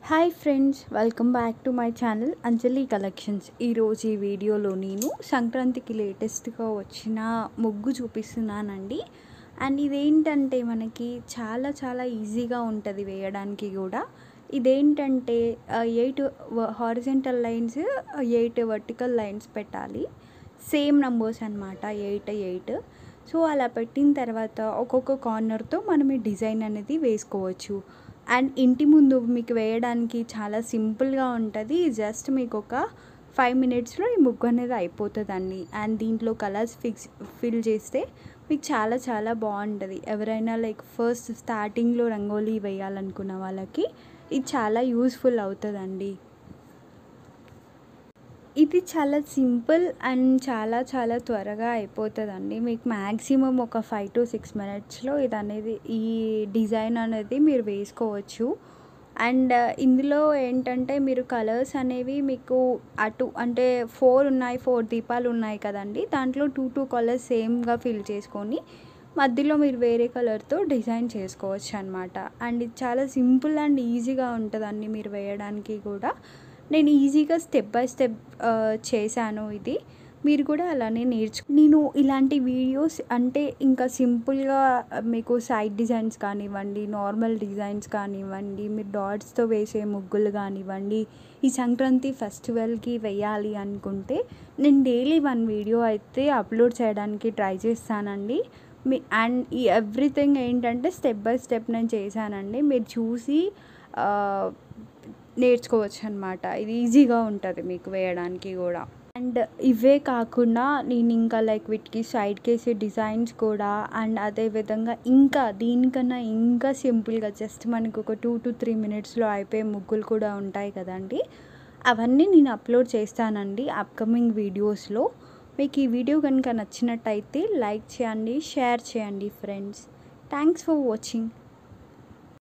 hi friends welcome back to my channel Anjali collections ఈరోజు ఈ వీడియోలో నేను సంక్రాంతికి లేటెస్ట్గా వచ్చిన ముగ్గు చూపిస్తున్నానండి అండ్ ఇదేంటంటే మనకి చాలా చాలా ఈజీగా ఉంటుంది వేయడానికి కూడా ఇదేంటంటే eight horizontal lines eight vertical lines పెట్టాలి సేమ్ నంబర్స్ అనమాట ఎయిట్ ఎయిట్ సో అలా పెట్టిన తర్వాత ఒక్కొక్క కార్నర్తో మనం ఈ డిజైన్ అనేది వేసుకోవచ్చు అండ్ ఇంటి ముందు మీకు వేయడానికి చాలా సింపుల్గా ఉంటుంది జస్ట్ మీకు ఒక ఫైవ్ మినిట్స్లో ఈ ముగ్గు అనేది అయిపోతుందండి అండ్ దీంట్లో కలర్స్ ఫిక్స్ ఫిల్ చేస్తే మీకు చాలా చాలా బాగుంటుంది ఎవరైనా లైక్ ఫస్ట్ స్టార్టింగ్లో రంగోలీ వేయాలనుకున్న వాళ్ళకి ఇది చాలా యూస్ఫుల్ అవుతుందండి ఇది చాలా సింపుల్ అండ్ చాలా చాలా త్వరగా అయిపోతుందండి మీకు మ్యాక్సిమం ఒక ఫైవ్ టు సిక్స్ మినిట్స్లో ఇది అనేది ఈ డిజైన్ అనేది మీరు వేసుకోవచ్చు అండ్ ఇందులో ఏంటంటే మీరు కలర్స్ అనేవి మీకు అటు అంటే ఫోర్ ఉన్నాయి ఫోర్ దీపాలు ఉన్నాయి కదండి దాంట్లో టూ టూ కలర్స్ సేమ్గా ఫిల్ చేసుకొని మధ్యలో మీరు వేరే కలర్తో డిజైన్ చేసుకోవచ్చు అనమాట అండ్ ఇది చాలా సింపుల్ అండ్ ఈజీగా ఉంటుందండి మీరు వేయడానికి కూడా నేను ఈజీగా స్టెప్ బై స్టెప్ చేశాను ఇది మీరు కూడా అలానే నేర్చు నేను ఇలాంటి వీడియోస్ అంటే ఇంకా సింపుల్గా మీకు సైడ్ డిజైన్స్ కానివ్వండి నార్మల్ డిజైన్స్ కానివ్వండి మీరు డాట్స్తో వేసే ముగ్గులు కానివ్వండి ఈ సంక్రాంతి ఫెస్టివల్కి వేయాలి అనుకుంటే నేను డైలీ వన్ వీడియో అయితే అప్లోడ్ చేయడానికి ట్రై చేస్తానండి మీ అండ్ ఈ ఎవ్రీథింగ్ ఏంటంటే స్టెప్ బై స్టెప్ నేను చేశానండి మీరు చూసి నేర్చుకోవచ్చు అనమాట ఇది ఈజీగా ఉంటుంది మీకు వేయడానికి కూడా అండ్ ఇవే కాకుండా నేను ఇంకా లైక్ వీటికి సైడ్కి వేసే డిజైన్స్ కూడా అండ్ అదే విధంగా ఇంకా దీనికన్నా ఇంకా సింపుల్గా జస్ట్ మనకు ఒక టూ టు త్రీ మినిట్స్లో అయిపోయే ముగ్గులు కూడా ఉంటాయి కదండి అవన్నీ నేను అప్లోడ్ చేస్తానండి అప్కమింగ్ వీడియోస్లో మీకు ఈ వీడియో కనుక నచ్చినట్టయితే లైక్ చేయండి షేర్ చేయండి ఫ్రెండ్స్ థ్యాంక్స్ ఫర్ వాచింగ్